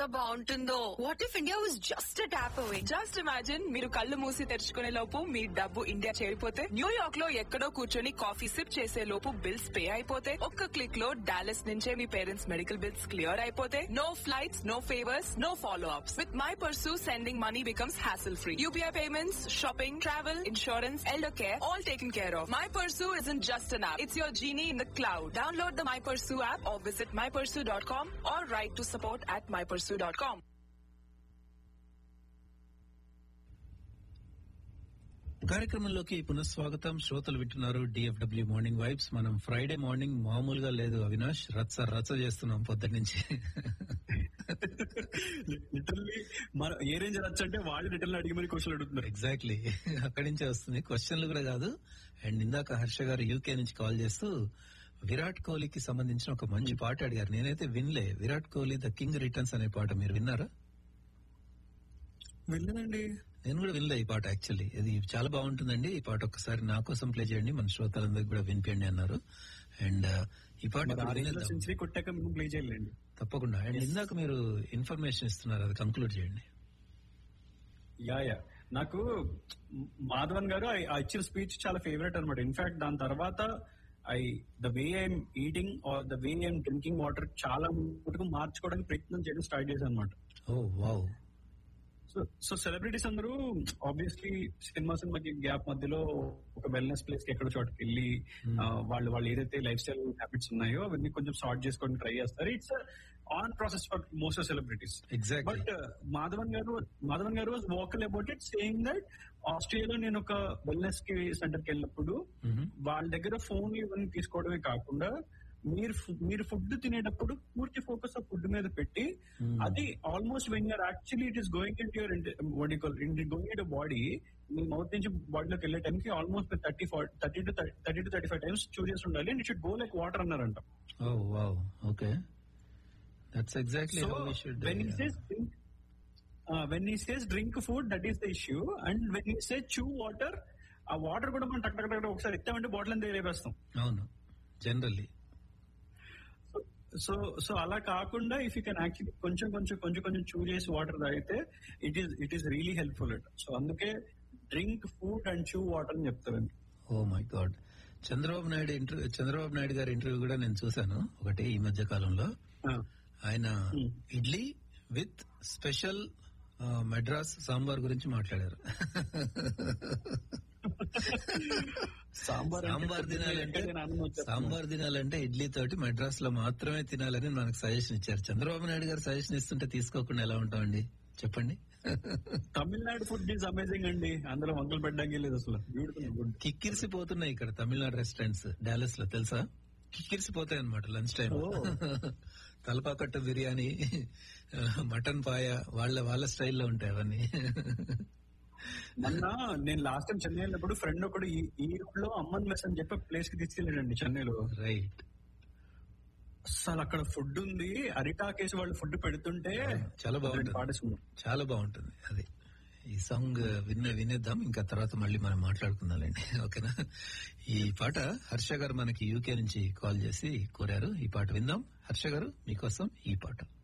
బాగుంటుందో what if India was just tap away just imagine మీరు కళ్ళు మూసి తెరుచుకునే లోపు మీ డబ్బు ఇండియా చేరిపోతే న్యూయార్క్ లో ఎక్కడో కూర్చొని కాఫీ సిప్ చేసే లోపు బిల్స్ పే అయిపోతే ఒక్క క్లిక్ లో డాలస్ నుంచే మీ పేరెంట్స్ మెడికల్ బిల్స్ క్లియర్ అయిపోతే no flights no favours no follow ups with my Pursu sending money becomes hassle free UPI payments shopping travel insurance elder care all taken care of my Pursu is in just an app it's your genie in the cloud download the my Pursu app or visit my Pursu dot com or write to support at my Pursu dot com కార్యక్రమంలోకి పునఃస్వాగతం శ్రోతలు వింటున్నారు DFW morning vibes మనం Friday morning మామూలుగా లేదు అవినాష్ రచ్చ రచ్చ చేస్తున్నాం పొద్దున్న నుంచి లిటరల్లీ మన ఏ రేంజ్ రచ్చ అంటే వాళ్ళు లిటరల్ అడిగి మరి క్వశ్చన్ అడుగుతున్నారు ఎగ్జాక్ట్లీ అక్కడి నుంచే వస్తుంది క్వశ్చన్లు కూడా కాదు అండ్ ఇందాక హర్ష గారు యూకే నుంచి కాల్ చేస్తూ విరాట్ కోహ్లీకి సంబంధించిన ఒక మంచి పాట అడిగారు నేనైతే వినలే Virat Kohli the king returns అనే పాట మీరు విన్నారా వెళ్ళనండి నేను కూడా వినలే ఈ పాట యాక్చువల్లీ ఇది చాలా బాగుంటుందండి ఈ పాట ఒక్కసారి నా కోసం ప్లే చేయండి మన శ్రోతలందరికీ కూడా వినిపించండి అన్నారు అండ్ ఈ పాట ఇప్పుడు వినేద్దాం. సెంచరీ కొట్టాక మేము ప్లే చేయాలండి తప్పకుండా అండ్ ఇందాక మీరు ఇన్ఫర్మేషన్ ఇస్తున్నారు అది కంక్లూడ్ చేయండి యా యా నాకు మాధవన్ గారు ఆ- ఆ ఇచ్చిన స్పీచ్ చాలా ఫేవరెట్ అనమాట ఇన్ఫాక్ట్ దాని తర్వాత I the way I'm eating or the way I'm drinking water చాలా మటుకు మార్చుకోవడానికి ప్రయత్నం చేయడం స్టార్ట్ చేశాను అనమాట oh wow so so celebrities అందరూ ఆబ్వియస్లీ సినిమా సినిమాకి గ్యాప్ మధ్యలో ఒక వెల్నెస్ ప్లేస్ కి ఎక్కడో చోటకి వెళ్ళి ఆ, వాళ్ళు వాళ్ళు ఏదైతే లైఫ్ స్టైల్ హ్యాబిట్స్ ఉన్నాయో అవన్నీ కొంచెం సార్ట్ చేసుకోవడానికి ట్రై చేస్తారు it's on process for most celebrities exactly but Madhavan garu Madhavan garu was vocal about it saying that ఆస్ట్రేలియాలో నేను ఒక వెల్నెస్ కి సెంటర్ కి వెళ్ళినప్పుడు వాళ్ళ దగ్గర ఫోన్ ఇవన్నీ తీసుకోవడమే కాకుండా మీరు ఫు- మీరు ఫుడ్ తినేటప్పుడు పూర్తి ఫోకస్ ఆ ఫుడ్ మీద పెట్టి అది almost when you're actually it is going in your going in body మీ మౌత్ నుంచి బాడీలోకి వెళ్ళే టైంకి almost thirty thirty to thirty to thirty five times chew చేసి ఉండాలి and it should go like water అన్నారంట oh wow okay that's exactly So how we should when he says drink, uh, when he says drink food, that is the issue. And when he says chew water, ఆ water కూడా మనం టక్ టక్ టక్ ఒకసారి ఎత్తామంటే bottle అంతా లేపేస్తాం అవును generally so so అలా కాకుండా ఇఫ్ యూ కెన్ యాక్చువల్లీ కొంచెం కొంచెం కొంచెం కొంచెం చూ చేసి వాటర్ తాగితే it is it is really helpful it so అందుకే drink food and chew water అని చెప్తారండి oh my god Chandrababu Naidu interview Chandrababu Naidu garu interview కూడా నేను చూశాను ఒకటి ఈ మధ్య కాలంలో ఆయన Hmm. Idli with special Madras sambar గురించి మాట్లాడారు సాంబార్ అంటే సాంబార్ తినాలంటే ఎక్కడైనా అన్నం వచ్చేస్తుంది. సాంబార్ తినాలంటే ఇడ్లీ తోటి మెడ్రాస్ లో మాత్రమే తినాలని మనకు సజెషన్ ఇచ్చారు చంద్రబాబు నాయుడు గారు సజెషన్ ఇస్తుంటే తీసుకోకుండా ఎలా ఉంటామండి చెప్పండి తమిళనాడు ఫుడ్ ఈజ్ అమేజింగ్ అండి అందులో వంకలు పెట్టడానికి లేదు అసలు బ్యూటిఫుల్ ఫుడ్ కిక్కిరిసిపోతున్నాయి ఇక్కడ తమిళనాడు రెస్టారెంట్స్ డాలస్ లో తెలుసా కిక్కిరిసిపోతాయి అనమాట lunch time Thalapakatti biryani mutton paya వాళ్ళ వాళ్ళ స్టైల్లో ఉంటాయి అవన్నీ మొన్న నేను లాస్ట్ టైం చెన్నై వెళ్ళినప్పుడు ఫ్రెండ్ ఒకడు ఈ ఈ road లో అమ్మన్ మెస్ అని చెప్పి ప్లేస్ కి తీసుకెళ్ళాడండి చెన్నైలో రైట్ అసలు అక్కడ ఫుడ్ ఉంది అరిటాకేసి వాళ్ళు ఫుడ్ పెడుతుంటే చాలా బాగుంటుంది పాడేసుకున్నాం చాలా బాగుంటుంది అది ఈ సాంగ్ విన్న వినేద్దాం ఇంకా తర్వాత మళ్ళీ మనం మాట్లాడుకుందాంలేండి ఓకేనా ఈ పాట హర్ష గారు మనకి యూకే నుంచి కాల్ చేసి కోరారు ఈ పాట విందాం హర్ష గారు మీకోసం ఈ పాట